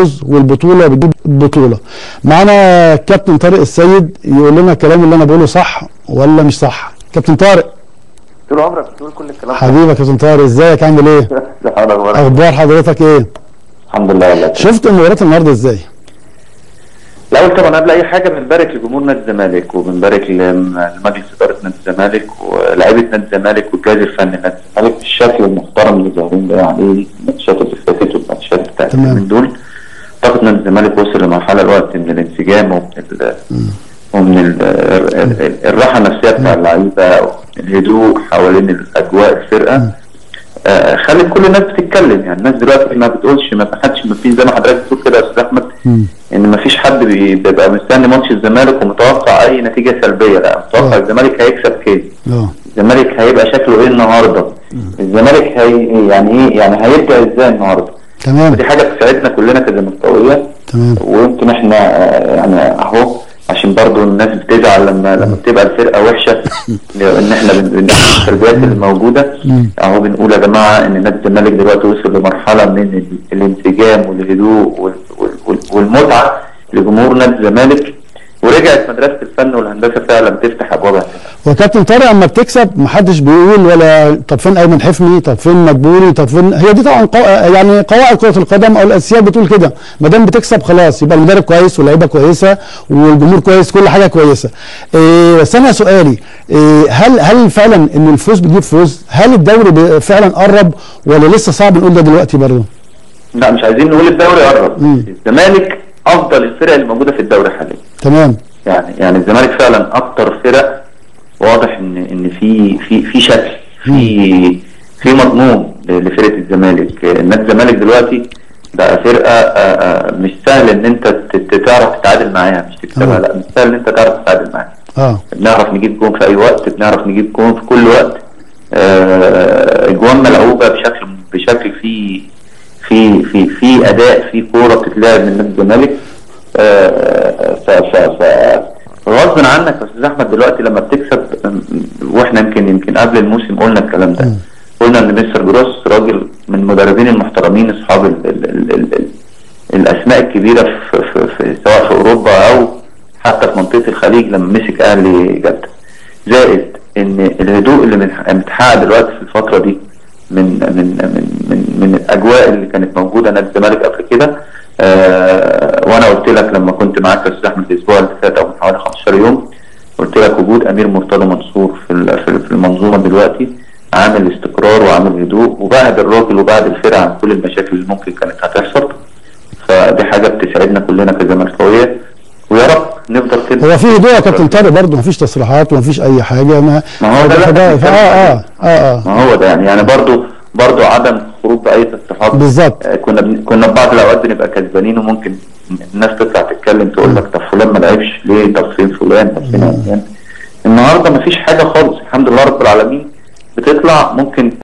والبطوله بتجيب بطوله معانا كابتن طارق السيد يقول لنا الكلام اللي انا بقوله صح ولا مش صح كابتن طارق طول عمرك بتقول كل الكلام ده. حبيبي يا كابتن طارق ازيك عامل ايه سبحان الله اخبار حضرتك ايه الحمد لله والله شفت مباراه النهارده ازاي الاول طبعا قبل اي حاجه بنبارك لجمهور نادي الزمالك وبنبارك لمجلس اداره نادي الزمالك ولاعيبه نادي الزمالك والجهاز الفني لنادي الزمالك بالشكل المحترم اللي ظاهرين ده عليه الماتشات اللي فاتت والماتشات بتاعت تمام. من دول اعتقد نادي الزمالك وصل لمرحله الوقت من الانسجام ومن ال ومن ال ال- ال- الراحه النفسيه بتاع اللعيبه الهدوء حوالين الاجواء الفرقه آه، خلت كل الناس بتتكلم يعني الناس دلوقتي ما بتقولش ما حدش ما فيش زي ما حضرتك بتقول كده يا استاذ احمد مم. ان ما فيش حد بي- بيبقى مستني ماتش الزمالك ومتوقع اي نتيجه سلبيه لا متوقع آه. الزمالك هيكسب كده اه الزمالك هيبقى شكله ايه النهارده الزمالك هي يعني ايه يعني هيبدا ازاي النهارده تمام ودي حاجه بتساعدنا كلنا كزملكاويه تمام ويمكن احنا آه، يعني اهو عشان برضو الناس بتزعل لما لما بتبقى الفرقه وحشه ان احنا بن- بن- السلبيات اللي موجوده مم. اهو بنقول يا جماعه ان نادي الزمالك دلوقتي وصل لمرحله من ال- الانسجام والهدوء وال- وال- وال- والمتعه لجمهور نادي الزمالك ورجعت مدرسه الفن والهندسه فعلا تفتح ابوابها وكابتن طارق اما بتكسب محدش بيقول ولا طب فين ايمن حفني طب فين مدبولي طب فين هي دي طبعا قو... يعني قواعد كره القدم او الاساسيات بتقول كده ما دام بتكسب خلاص يبقى المدرب كويس واللعيبه كويسه والجمهور كويس كل حاجه كويسه إيه بس انا سؤالي إيه هل هل فعلا ان الفوز بيجيب فوز هل الدوري ب- فعلا قرب ولا لسه صعب نقول ده دلوقتي برضه لا مش عايزين نقول الدوري قرب مم. الزمالك افضل الفرق اللي موجوده في الدوري حاليا تمام يعني يعني الزمالك فعلا اكتر فرق واضح ان ان في في في شكل في في مضمون ل- لفرقه الزمالك نادي الزمالك دلوقتي بقى فرقه آه، آه، مش سهل ان انت ت- ت- تعرف تتعادل معاها مش تكسبها آه. لا مش سهل ان انت تعرف تتعادل معاها اه بنعرف نجيب جون في اي وقت بنعرف نجيب جون في كل وقت آه، اجوان ملعوبه بشكل بشكل في في في في اداء في كوره بتتلعب من نادي الزمالك آه، ف ف ف غصب عنك يا استاذ احمد دلوقتي لما بتكسب م- واحنا يمكن يمكن قبل الموسم قلنا الكلام ده قلنا ان مستر جروس راجل من المدربين المحترمين اصحاب ال ال ال ال ال الاسماء الكبيره في, في, في سواء في اوروبا او حتى في منطقه الخليج لما مسك اهلي جده زائد ان الهدوء اللي من- متحقق دلوقتي في الفتره دي من من من من, من الاجواء اللي كانت موجوده نادي الزمالك قبل كده آه وانا قلت لك لما كنت معاك يا استاذ احمد الاسبوع اللي فات او من حوالي 15 يوم قلت لك وجود امير مرتضى منصور في ال- في في المنظومه دلوقتي عامل استقرار وعامل هدوء وبعد الراجل وبعد الفرقه عن كل المشاكل اللي ممكن كانت هتحصل فدي حاجه بتسعدنا كلنا كزملكاويه ويا رب نفضل كده هو في هدوء يا كابتن طارق برضه مفيش تصريحات ومفيش اي حاجه ما ما هو ده اللي اه احنا اه اه اه ما هو ده يعني يعني برضو برضو عدم خروج باي تصريحات بالظبط آه، كنا بن... كنا في بعض الاوقات بنبقى كسبانين وممكن الناس تطلع تتكلم تقول لك طب فلان ما لعبش ليه طب فين فلان طب فين فلان النهارده ما فيش حاجه خالص الحمد لله رب العالمين بتطلع ممكن